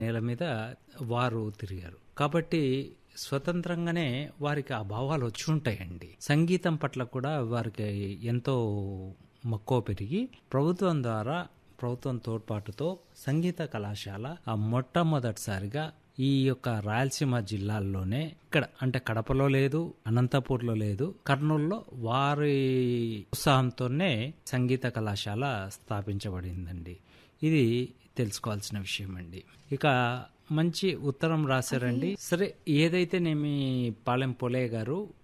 నేల మీద వారు తిరిగారు కాబట్టి స్వతంత్రంగానే వారికి ఆ భావాలు వచ్చి ఉంటాయండి సంగీతం పట్ల కూడా వారికి ఎంతో మక్కువ పెరిగి ప్రభుత్వం ద్వారా ప్రభుత్వం తోడ్పాటుతో సంగీత కళాశాల ఆ మొట్టమొదటిసారిగా ఈ యొక్క రాయలసీమ జిల్లాల్లోనే ఇక్కడ అంటే కడపలో లేదు అనంతపూర్లో లేదు కర్నూలులో వారి ఉత్సాహంతోనే సంగీత కళాశాల స్థాపించబడిందండి ఇది తెలుసుకోవాల్సిన విషయం అండి ఇక మంచి ఉత్తరం రాశారండి సరే ఏదైతేనేమి పాలెం పొలే గారు